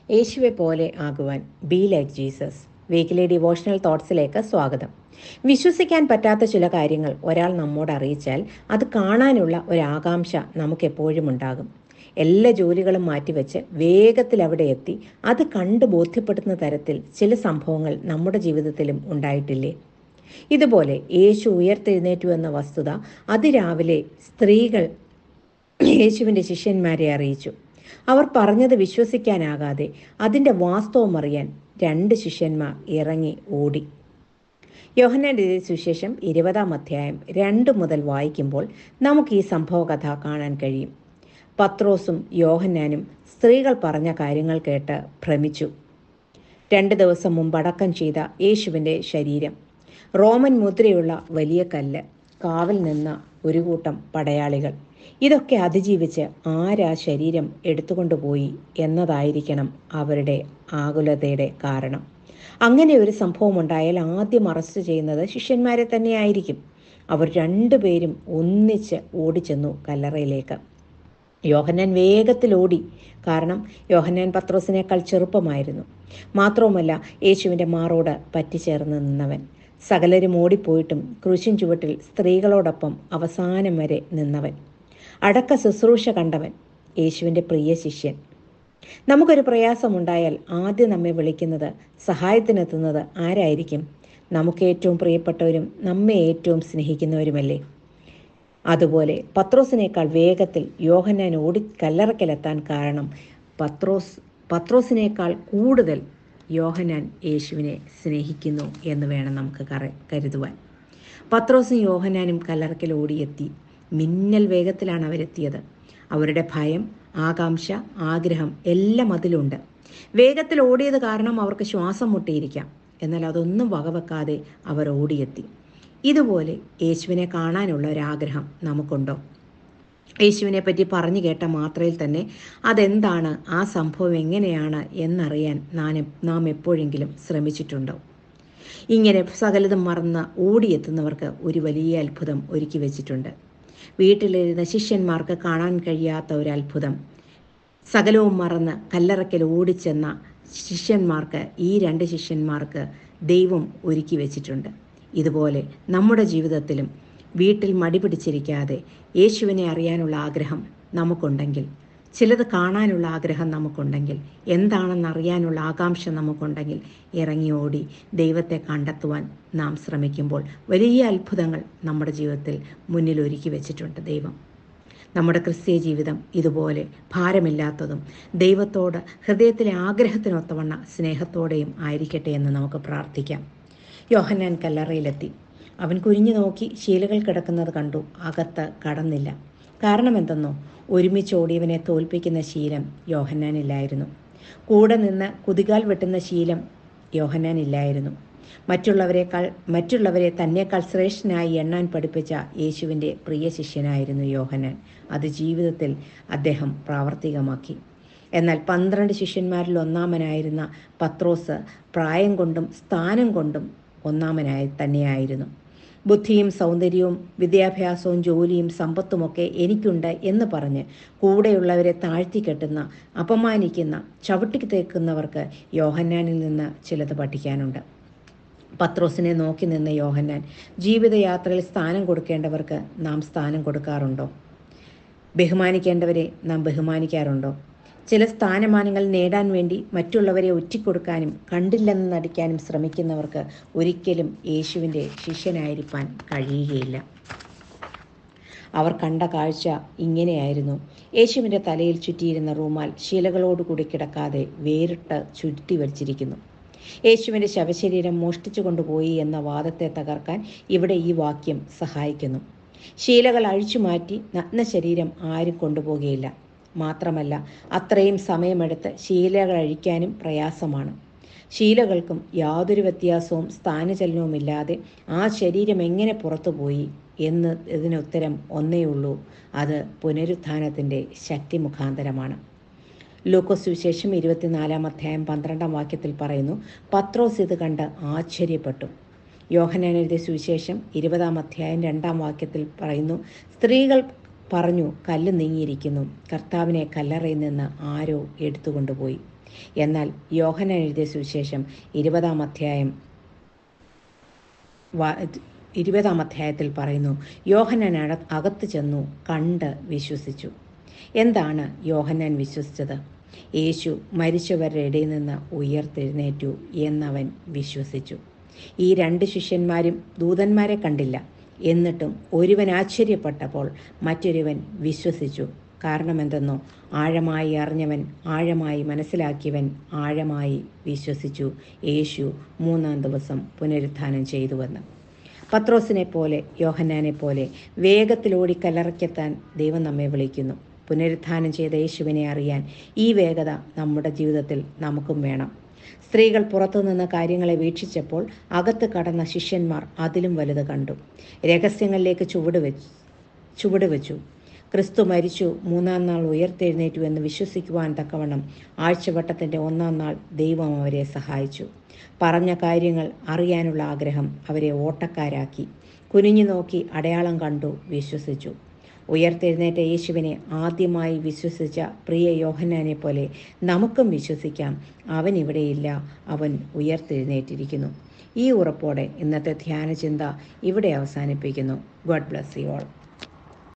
യേശുവെ പോലെ ആകുവാൻ be like Jesus weekly devotional തോട്ട്സിലേക്ക് സ്വാഗതം വിശ്വസിക്കാൻ പറ്റാത്ത ചില കാര്യങ്ങൾ ഒരാൾ നമ്മോട് അറിയിച്ചാൽ അത് കാണാനുള്ള ഒരു ആകാംക്ഷ നമുക്കെപ്പോഴും ഉണ്ടാകും എല്ലാ ജോലികളും മാറ്റിവെച്ച് വേഗത്തിൽ അവിടെ എത്തി അത് കണ്ട് ബോധ്യപ്പെടുത്തുന്ന തരത്തിൽ ചില സംഭവങ്ങൾ നമ്മുടെ ജീവിതത്തിലും ഉണ്ടായിട്ടില്ലേ ഇതുപോലെ യേശു ഉയർത്തെഴുന്നേറ്റു എന്ന വസ്തുത അതിരാവിലെ സ്ത്രീകൾ യേശുവിൻ്റെ ശിഷ്യന്മാരെ അറിയിച്ചു അവർ പറഞ്ഞത് വിശ്വസിക്കാനാകാതെ അതിൻ്റെ വാസ്തവം അറിയാൻ രണ്ട് ശിഷ്യന്മാർ ഇറങ്ങി ഓടി യോഹന്നാൻ്റെ സുവിശേഷം ഇരുപതാം അധ്യായം രണ്ട് മുതൽ വായിക്കുമ്പോൾ നമുക്ക് ഈ സംഭവ കഥ കാണാൻ കഴിയും പത്രോസും യോഹന്നാനും സ്ത്രീകൾ പറഞ്ഞ കാര്യങ്ങൾ കേട്ട് ഭ്രമിച്ചു രണ്ട് ദിവസം മുമ്പ് അടക്കം ചെയ്ത യേശുവിൻ്റെ ശരീരം റോമൻ മുദ്രയുള്ള വലിയ കല്ല് കാവൽ നിന്ന ഒരു കൂട്ടം പടയാളികൾ ഇതൊക്കെ അതിജീവിച്ച് ആരാ ശരീരം എടുത്തുകൊണ്ടുപോയി എന്നതായിരിക്കണം അവരുടെ ആകുലതയുടെ കാരണം അങ്ങനെ ഒരു സംഭവം ഉണ്ടായാൽ ആദ്യം അറസ്റ്റ് ചെയ്യുന്നത് ശിഷ്യന്മാരെ തന്നെയായിരിക്കും അവർ രണ്ടുപേരും ഒന്നിച്ച് ഓടിച്ചെന്നു കല്ലറയിലേക്ക് യോഹന്നാൻ വേഗത്തിൽ ഓടി കാരണം യോഹന്നാൻ പത്രോസിനേക്കാൾ ചെറുപ്പമായിരുന്നു മാത്രവുമല്ല യേശുവിൻ്റെ മാറോട് പറ്റിച്ചേർന്ന് നിന്നവൻ സകലരും ഓടിപ്പോയിട്ടും ക്രൂശിൻ ചുവട്ടിൽ സ്ത്രീകളോടൊപ്പം അവസാനം വരെ നിന്നവൻ അടക്ക ശുശ്രൂഷ കണ്ടവൻ യേശുവിൻ്റെ പ്രിയ ശിഷ്യൻ നമുക്കൊരു പ്രയാസമുണ്ടായാൽ ആദ്യം നമ്മെ വിളിക്കുന്നത് സഹായത്തിനെത്തുന്നത് ആരായിരിക്കും നമുക്ക് ഏറ്റവും പ്രിയപ്പെട്ടവരും നമ്മെ ഏറ്റവും സ്നേഹിക്കുന്നവരുമല്ലേ അതുപോലെ പത്രോസിനേക്കാൾ വേഗത്തിൽ യോഹന്നാൻ ഓടി കല്ലറക്കലെത്താൻ കാരണം പത്രോസ് പത്രോസിനേക്കാൾ കൂടുതൽ യോഹന്നാൻ യേശുവിനെ സ്നേഹിക്കുന്നു എന്ന് വേണം നമുക്ക് കറ കരുതുവാൻ പത്രോസും യോഹന്നാനും കല്ലറക്കൽ ഓടിയെത്തി മിന്നൽ വേഗത്തിലാണ് അവരെത്തിയത് അവരുടെ ഭയം ആകാംക്ഷ ആഗ്രഹം എല്ലാം അതിലുണ്ട് വേഗത്തിൽ ഓടിയത് കാരണം അവർക്ക് ശ്വാസം മുട്ടിയിരിക്കാം എന്നാൽ അതൊന്നും വകവെക്കാതെ അവർ ഓടിയെത്തി ഇതുപോലെ യേശുവിനെ കാണാനുള്ള ഒരാഗ്രഹം നമുക്കുണ്ടോ യേശുവിനെ പറ്റി പറഞ്ഞു കേട്ട മാത്രയിൽ തന്നെ അതെന്താണ് ആ സംഭവം എങ്ങനെയാണ് എന്നറിയാൻ നാം നാം എപ്പോഴെങ്കിലും ശ്രമിച്ചിട്ടുണ്ടോ ഇങ്ങനെ സകലതും മറന്ന് ഓടിയെത്തുന്നവർക്ക് ഒരു വലിയ അത്ഭുതം ഒരുക്കി വെച്ചിട്ടുണ്ട് വീട്ടിലിരുന്ന ശിഷ്യന്മാർക്ക് കാണാൻ കഴിയാത്ത ഒരു അത്ഭുതം സകലവും മറന്ന് കല്ലറയ്ക്കൽ ഓടിച്ചെന്ന ശിഷ്യന്മാർക്ക് ഈ രണ്ട് ശിഷ്യന്മാർക്ക് ദൈവം ഒരുക്കി വെച്ചിട്ടുണ്ട് ഇതുപോലെ നമ്മുടെ ജീവിതത്തിലും വീട്ടിൽ മടി പിടിച്ചിരിക്കാതെ യേശുവിനെ അറിയാനുള്ള ആഗ്രഹം നമുക്കുണ്ടെങ്കിൽ ചിലത് കാണാനുള്ള ആഗ്രഹം നമുക്കുണ്ടെങ്കിൽ എന്താണെന്ന് അറിയാനുള്ള ആകാംക്ഷ നമുക്കുണ്ടെങ്കിൽ ഇറങ്ങി ഓടി ദൈവത്തെ കണ്ടെത്തുവാൻ നാം ശ്രമിക്കുമ്പോൾ വലിയ അത്ഭുതങ്ങൾ നമ്മുടെ ജീവിതത്തിൽ മുന്നിൽ ഒരുക്കി വെച്ചിട്ടുണ്ട് ദൈവം നമ്മുടെ ക്രിസ്തീയ ജീവിതം ഇതുപോലെ ഭാരമില്ലാത്തതും ദൈവത്തോട് ഹൃദയത്തിലെ ആഗ്രഹത്തിനൊത്തവണ്ണ സ്നേഹത്തോടെയും ആയിരിക്കട്ടെ എന്ന് നമുക്ക് പ്രാർത്ഥിക്കാം യോഹന്നാൻ കല്ലറയിലെത്തി അവൻ കുനിഞ്ഞു നോക്കി ശീലകൾ കിടക്കുന്നത് കണ്ടു അകത്ത് കടന്നില്ല കാരണം എന്തെന്നോ ഒരുമിച്ച് ഓടിയവനെ തോൽപ്പിക്കുന്ന ശീലം യോഹന്നാനില്ലായിരുന്നു കൂടെ നിന്ന് കുതികാൽ വെട്ടുന്ന ശീലം യോഹന്നാനില്ലായിരുന്നു മറ്റുള്ളവരെക്കാൾ മറ്റുള്ളവരെ തന്നേക്കാൾ ശ്രേഷ്ഠനായി എണ്ണാൻ പഠിപ്പിച്ച യേശുവിൻ്റെ പ്രിയ ശിഷ്യനായിരുന്നു യോഹന്നാൻ അത് ജീവിതത്തിൽ അദ്ദേഹം പ്രാവർത്തികമാക്കി എന്നാൽ പന്ത്രണ്ട് ശിഷ്യന്മാരിൽ ഒന്നാമനായിരുന്ന പത്രോസ് പ്രായം കൊണ്ടും സ്ഥാനം കൊണ്ടും ഒന്നാമനായി തന്നെയായിരുന്നു ബുദ്ധിയും സൗന്ദര്യവും വിദ്യാഭ്യാസവും ജോലിയും സമ്പത്തുമൊക്കെ എനിക്കുണ്ട് എന്ന് പറഞ്ഞ് കൂടെയുള്ളവരെ താഴ്ത്തിക്കെട്ടുന്ന അപമാനിക്കുന്ന ചവിട്ടി തേക്കുന്നവർക്ക് യോഹന്നാനിൽ നിന്ന് ചിലത് പഠിക്കാനുണ്ട് പത്രോസിനെ നോക്കി നിന്ന യോഹന്നാൻ ജീവിതയാത്രയിൽ സ്ഥാനം കൊടുക്കേണ്ടവർക്ക് നാം സ്ഥാനം കൊടുക്കാറുണ്ടോ ബഹുമാനിക്കേണ്ടവരെ നാം ബഹുമാനിക്കാറുണ്ടോ ചില സ്ഥാനമാനങ്ങൾ നേടാൻ വേണ്ടി മറ്റുള്ളവരെ ഒറ്റിക്കൊടുക്കാനും കണ്ടില്ലെന്ന് നടിക്കാനും ശ്രമിക്കുന്നവർക്ക് ഒരിക്കലും യേശുവിൻ്റെ ശിഷ്യനായിരിക്കാൻ കഴിയുകയില്ല അവർ കണ്ട കാഴ്ച ഇങ്ങനെയായിരുന്നു യേശുവിൻ്റെ തലയിൽ ചുറ്റിയിരുന്ന റൂമാൽ ശീലകളോടുകൂടി കിടക്കാതെ വേറിട്ട് ചുരുട്ടി വച്ചിരിക്കുന്നു യേശുവിൻ്റെ ശവശരീരം മോഷ്ടിച്ചു കൊണ്ടുപോയി എന്ന വാദത്തെ തകർക്കാൻ ഇവിടെ ഈ വാക്യം സഹായിക്കുന്നു ശീലകൾ അഴിച്ചുമാറ്റി നഗ്ന ശരീരം ആരും കൊണ്ടുപോകുകയില്ല മാത്രമല്ല അത്രയും സമയമെടുത്ത് ശീലകൾ അഴിക്കാനും പ്രയാസമാണ് ശീലകൾക്കും യാതൊരു വ്യത്യാസവും സ്ഥാനചലനവുമില്ലാതെ ആ ശരീരം എങ്ങനെ പുറത്തുപോയി എന്ന് ഇതിനുത്തരം ഒന്നേ ഉള്ളൂ അത് പുനരുത്ഥാനത്തിൻ്റെ ശക്തി മുഖാന്തരമാണ് ലൂക്കോസ് സുവിശേഷം ഇരുപത്തിനാലാം അധ്യായം പന്ത്രണ്ടാം വാക്യത്തിൽ പറയുന്നു പത്രോസ് ഇത് കണ്ട് ആശ്ചര്യപ്പെട്ടു യോഹനാൻ എഴുതിയ സുവിശേഷം ഇരുപതാം അധ്യായം രണ്ടാം വാക്യത്തിൽ പറയുന്നു സ്ത്രീകൾ പറഞ്ഞു കല്ല് നീങ്ങിയിരിക്കുന്നു കർത്താവിനെ കല്ലറയിൽ നിന്ന് ആരോ എടുത്തുകൊണ്ടുപോയി എന്നാൽ യോഹന എഴുതിയ സുവിശേഷം ഇരുപതാം അധ്യായം ഇരുപതാം അധ്യായത്തിൽ പറയുന്നു യോഹനാൻ അകത്ത് ചെന്നു കണ്ട് വിശ്വസിച്ചു എന്താണ് യോഹന്നാൻ വിശ്വസിച്ചത് യേശു മരിച്ചവരുടെ ഇടയിൽ നിന്ന് ഉയർത്തെഴുന്നേറ്റു എന്നവൻ വിശ്വസിച്ചു ഈ രണ്ട് ശിഷ്യന്മാരും ദൂതന്മാരെ കണ്ടില്ല എന്നിട്ടും ഒരുവൻ ആശ്ചര്യപ്പെട്ടപ്പോൾ മറ്റൊരുവൻ വിശ്വസിച്ചു കാരണം എന്തെന്നോ ആഴമായി അറിഞ്ഞവൻ ആഴമായി മനസ്സിലാക്കിയവൻ ആഴമായി വിശ്വസിച്ചു യേശു മൂന്നാം ദിവസം പുനരുത്ഥാനം ചെയ്തുവെന്ന് പത്രോസിനെ പോലെ യോഹന്നാനെ പോലെ വേഗത്തിലോടി കലറയ്ക്കെത്താൻ ദൈവം നമ്മെ വിളിക്കുന്നു പുനരുത്ഥാനം ചെയ്ത യേശുവിനെ അറിയാൻ ഈ വേഗത നമ്മുടെ ജീവിതത്തിൽ നമുക്കും വേണം സ്ത്രീകൾ പുറത്തുനിന്ന് കാര്യങ്ങളെ വീക്ഷിച്ചപ്പോൾ അകത്ത് കടന്ന ശിഷ്യന്മാർ അതിലും വലുത് കണ്ടു രഹസ്യങ്ങളിലേക്ക് ചുവട് വെച്ചു ചുവട് വെച്ചു ക്രിസ്തു മരിച്ചു മൂന്നാം നാൾ ഉയർത്തെഴുന്നേറ്റു എന്ന് വിശ്വസിക്കുവാൻ തക്കവണ്ണം ആഴ്ചവട്ടത്തിൻ്റെ ഒന്നാം നാൾ ദൈവം അവരെ സഹായിച്ചു പറഞ്ഞ കാര്യങ്ങൾ അറിയാനുള്ള ആഗ്രഹം അവരെ ഓട്ടക്കാരാക്കി കുനിഞ്ഞു നോക്കി അടയാളം കണ്ടു വിശ്വസിച്ചു ഉയർത്തെഴുന്നേറ്റ യേശുവിനെ ആദ്യമായി വിശ്വസിച്ച പ്രിയ യോഹന്നാനെ പോലെ നമുക്കും വിശ്വസിക്കാം അവൻ ഇവിടെയില്ല അവൻ ഉയർത്തെഴുന്നേറ്റിരിക്കുന്നു ഈ ഉറപ്പോടെ ഇന്നത്തെ ധ്യാനചിന്ത ഇവിടെ അവസാനിപ്പിക്കുന്നു ഗോഡ് ബ്ലസ് യു ഓൾ